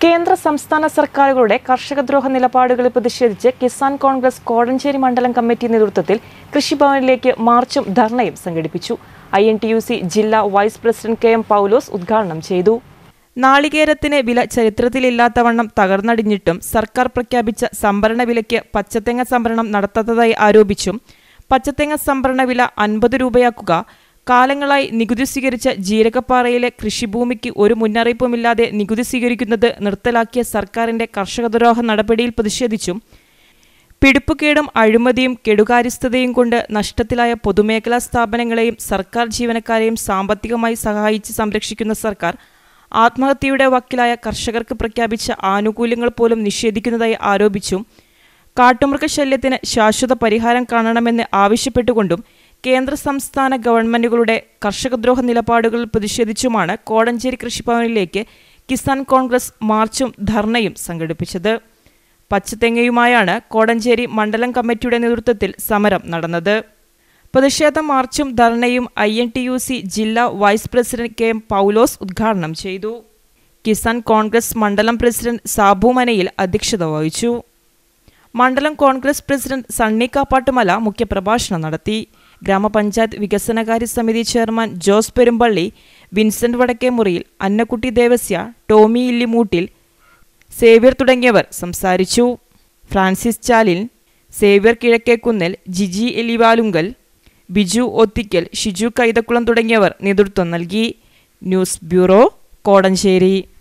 കേന്ദ്ര സംസ്ഥാന സർക്കാരുകളുടെ കർഷകദ്രോഹ നിലപാടുകളിൽ പ്രതിഷേധിച്ച് കിസാൻ കോൺഗ്രസ് കോടഞ്ചേരി മണ്ഡലം കമ്മിറ്റി നേതൃത്വത്തിൽ കൃഷിഭവനിലേക്ക് മാർച്ചും ധർണയും സംഘടിപ്പിച്ചു I N T U C ജില്ലാ vice president K M Paulose ഉദ്ഘാടനം ചെയ്തു നാളികേരത്തിന് വില ചരിത്രത്തിലില്ലാത്തവണ്ണം തകർന്നടിഞ്ഞിട്ടും സർക്കാർ പ്രഖ്യാപിച്ച സംഭരണ വിലയ്ക്ക് പച്ചത്തേങ്ങ സംഭരണം നടത്താത്തതായി ആരോപിച്ചും പച്ചത്തേങ്ങ സംഭരണ വില അൻപത് രൂപയാക്കുക കാലങ്ങളായി നികുതി സ്വീകരിച്ച ജീരകപ്പാറയിലെ കൃഷിഭൂമിക്ക് ഒരു മുന്നറിയിപ്പുമില്ലാതെ നികുതി സ്വീകരിക്കുന്നത് നിർത്തലാക്കിയ സർക്കാരിന്റെ കർഷകദ്രോഹ നടപടിയിൽ പ്രതിഷേധിച്ചും പിടിപ്പുകേടും അഴിമതിയും കെടുകാര്യസ്ഥതയും കൊണ്ട് നഷ്ടത്തിലായ പൊതുമേഖലാ സ്ഥാപനങ്ങളെയും സർക്കാർ ജീവനക്കാരെയും സാമ്പത്തികമായി സഹായിച്ച് സംരക്ഷിക്കുന്ന സർക്കാർ ആത്മഹത്യയുടെ വക്കിലായ കർഷകർക്ക് പ്രഖ്യാപിച്ച ആനുകൂല്യങ്ങൾ പോലും നിഷേധിക്കുന്നതായി ആരോപിച്ചും കാട്ടുമൃഗശല്യത്തിന് ശാശ്വത പരിഹാരം കാണണമെന്ന് ആവശ്യപ്പെട്ടുകൊണ്ടും കേന്ദ്ര സംസ്ഥാന ഗവൺമെന്റുകളുടെ കർഷകദ്രോഹ നിലപാടുകളിൽ പ്രതിഷേധിച്ചുമാണ് കോടഞ്ചേരി കൃഷിഭവനിലേക്ക് കിസാൻ കോൺഗ്രസ് മാർച്ചും ധർണയും സംഘടിപ്പിച്ചത് പച്ചത്തെങ്ങയുമായാണ് കോടഞ്ചേരി മണ്ഡലം കമ്മിറ്റിയുടെ നേതൃത്വത്തിൽ സമരം നടന്നത് പ്രതിഷേധ മാർച്ചും ധർണയും I N T U C ജില്ലാ vice president K M Paulose ഉദ്ഘാടനം ചെയ്തു കിസാൻ കോൺഗ്രസ് മണ്ഡലം പ്രസിഡന്റ് സാബു മനയിൽ അധ്യക്ഷത വഹിച്ചു മണ്ഡലം കോൺഗ്രസ് പ്രസിഡന്റ് സണ്ണി കാപ്പാട്ടുമല മുഖ്യപ്രഭാഷണം നടത്തി ഗ്രാമപഞ്ചായത്ത് വികസനകാര്യ സമിതി chairman Jose Perumpally Vincent Vadakkemuriyil Annakutty Devasia Tommy Illimoottil Xavier തുടങ്ങിയവർ സംസാരിച്ചു ഫ്രാൻസിസ് ചാലിൽ സേവ്യർ കിഴക്കേക്കുന്നിൽ ജിജി എലിവാലുങ്കൽ ബിജു ഒത്തിക്കൽ ഷിജു കൈതക്കുളം തുടങ്ങിയവർ നേതൃത്വം നൽകി ന്യൂസ് ബ്യൂറോ കോടഞ്ചേരി